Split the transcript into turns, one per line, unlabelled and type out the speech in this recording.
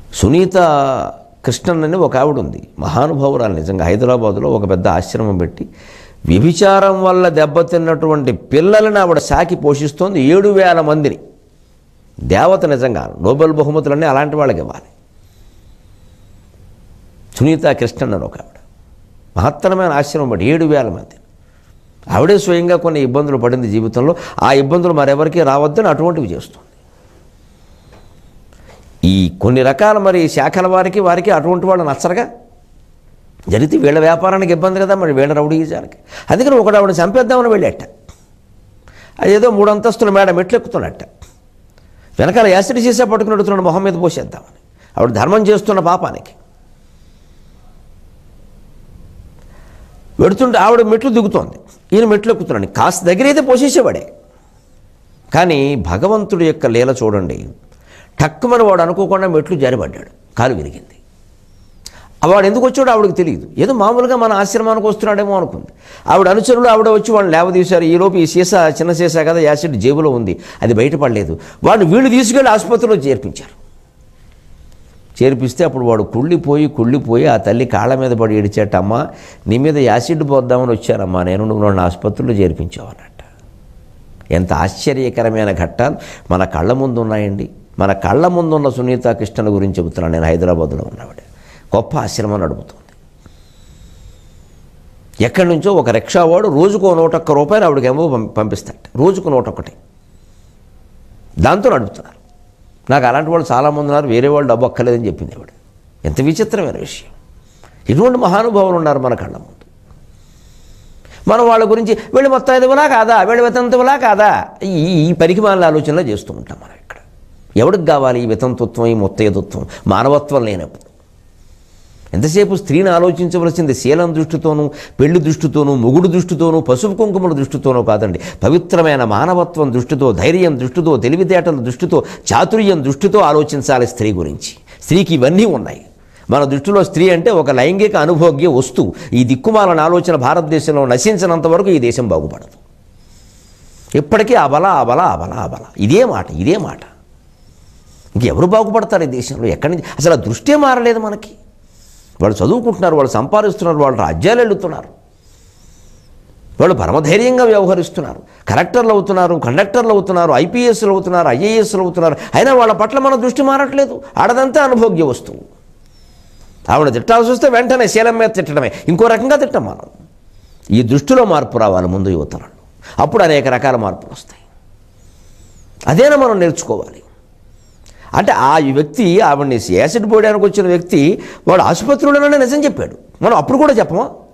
సునీత కృష్ణన్ అని ఒక ఆవిడ ఉంది మహానుభావురాలు నిజంగా హైదరాబాదులో ఒక పెద్ద ఆశ్రమం పెట్టి వ్యభిచారం వల్ల దెబ్బతిన్నటువంటి పిల్లలను ఆవిడ సాకి పోషిస్తోంది ఏడు వేల మందిని దేవత నిజంగా నోబెల్ బహుమతులన్నీ అలాంటి వాళ్ళకి ఇవ్వాలి సునీత కృష్ణన్ అని ఒక ఆవిడ మహత్తరమైన ఆశ్రమం బట్టి ఏడు వేల మంది ఆవిడే స్వయంగా కొన్ని ఇబ్బందులు పడింది జీవితంలో ఆ ఇబ్బందులు మరెవరికీ రావద్దని అటువంటివి చేస్తుంది ఈ కొన్ని రకాల మరి శాఖల వారికి వారికి అటువంటి వాళ్ళు నచ్చరుగా జరిగితే వీళ్ళ వ్యాపారానికి ఇబ్బంది కదా మరి వీళ్ళ రౌడీజానికి అందుకని ఒకడు ఆవిడ చంపేద్దామని వెళ్ళేట అదేదో మూడు అంతస్తుల మేడ మెట్లెక్కుతున్నట్ట వెనకాల యాసిడ్ చేసే పట్టుకుని అడుగుతున్నాడు మొహం మీద పోసేద్దామని ఆవిడ ధర్మం చేస్తున్న పాపానికి వెడుతుంటే ఆవిడ మెట్లు దిగుతోంది ఈయన మెట్లు ఎక్కుతున్నాడు కాస్త దగ్గర అయితే పోసేసేవాడే కానీ భగవంతుడి యొక్క లీల చూడండి టక్కుమని వాడు అనుకోకుండా మెట్లు జారిపడ్డాడు కాలు విరిగింది ఆ వాడు ఎందుకు వచ్చాడో ఆవిడకి తెలియదు ఏదో మామూలుగా మన ఆశ్రమానికి వస్తున్నాడేమో అనుకుంది ఆవిడ అనుచరులు ఆవిడ వచ్చి వాళ్ళు లేవదీశారు ఈలోపు ఈ సీసా చిన్న సీసా కదా యాసిడ్ జేబులో ఉంది అది బయటపడలేదు వాడిని వీళ్ళు తీసుకెళ్ళి ఆసుపత్రిలో చేర్పించారు చేర్పిస్తే అప్పుడు వాడు కుళ్ళిపోయి కుళ్ళిపోయి ఆ తల్లి కాళ్ళ మీద పడి ఏడిచేటమ్మా నీ మీద యాసిడ్ పోద్దామని వచ్చానమ్మా నేను నువ్వు నన్ను ఆసుపత్రిలో చేర్పించావు అన్నట్ట ఎంత ఆశ్చర్యకరమైన ఘట్టాలు మన కళ్ళ ముందు ఉన్నాయండి మన కళ్ళ ముందు ఉన్న సునీత కృష్ణన్ గురించి చెబుతున్నాను నేను హైదరాబాద్లో ఉన్నవాడు గొప్ప ఆశ్రమం నడుపుతుంది ఎక్కడి నుంచో ఒక రిక్షా వాడు రోజుకో నూట ఒక్క రూపాయలు ఆవిడకేమో పం- పంపిస్తాడు రోజుకు నూట ఒక్కటి దాంతో నడుపుతున్నారు నాకు అలాంటి వాళ్ళు చాలామంది ఉన్నారు వేరే వాళ్ళు డబ్బు అక్కర్లేదని చెప్పింది ఆవిడ ఎంత విచిత్రమైన విషయం ఇటువంటి మహానుభావులు ఉన్నారు మన కళ్ళ ముందు మనం వాళ్ళ గురించి వీళ్ళు మొత్తం ఎదుగులా కాదా వీళ్ళు వితంతువులా కాదా ఈ ఈ పరికిమాల ఆలోచనలో చేస్తూ ఉంటాం మనం ఇక్కడ ఎవడికి కావాలి ఈ వితంతుత్వం ఈ మొత్తయదుత్వం మానవత్వం లేనప్పుడు ఎంతసేపు స్త్రీని ఆలోచించవలసింది శీలం దృష్టితోనూ పెళ్లి దృష్టితోనూ మొగుడు దృష్టితోనూ పసుపు కుంకుమల దృష్టితోనూ కాదండి పవిత్రమైన మానవత్వం దృష్టితో ధైర్యం దృష్టితో తెలివితేటల దృష్టితో చాతుర్యం దృష్టితో ఆలోచించాలి స్త్రీ గురించి స్త్రీకి ఇవన్నీ ఉన్నాయి మన దృష్టిలో స్త్రీ అంటే ఒక లైంగిక అనుభోగ్య వస్తువు ఈ దిక్కుమాలని ఆలోచన భారతదేశంలో నశించినంత వరకు ఈ దేశం బాగుపడదు ఇప్పటికీ అబల అబల అబల అబల ఇదే మాట ఇదే మాట ఇంకెవరు బాగుపడతారు ఈ దేశంలో ఎక్కడి నుంచి అసలు ఆ దృష్టే మారలేదు మనకి వాళ్ళు చదువుకుంటున్నారు వాళ్ళు సంపాదిస్తున్నారు వాళ్ళు రాజ్యాలు వెళ్తున్నారు వాళ్ళు పరమధైర్యంగా వ్యవహరిస్తున్నారు కలెక్టర్లు అవుతున్నారు కండక్టర్లు అవుతున్నారు ఐపీఎస్లు అవుతున్నారు ఐఏఎస్లు అవుతున్నారు అయినా వాళ్ళ పట్ల మన దృష్టి మారట్లేదు ఆడదంతా అనుభోగ్య వస్తువు ఆవిడ తిట్టాల్సి వస్తే వెంటనే శీలం మీద తిట్టడమే ఇంకో రకంగా తిట్టం మనం ఈ దృష్టిలో మార్పు రావాలి ముందు యువతలలో అప్పుడు అనేక రకాల మార్పులు వస్తాయి అదేనా మనం నేర్చుకోవాలి అంటే ఆ వ్యక్తి ఆవిడ్ని యాసిడ్ పోయడానికి వచ్చిన వ్యక్తి వాడు ఆసుపత్రిలోనే నిజం చెప్పాడు మనం అప్పుడు కూడా చెప్పమా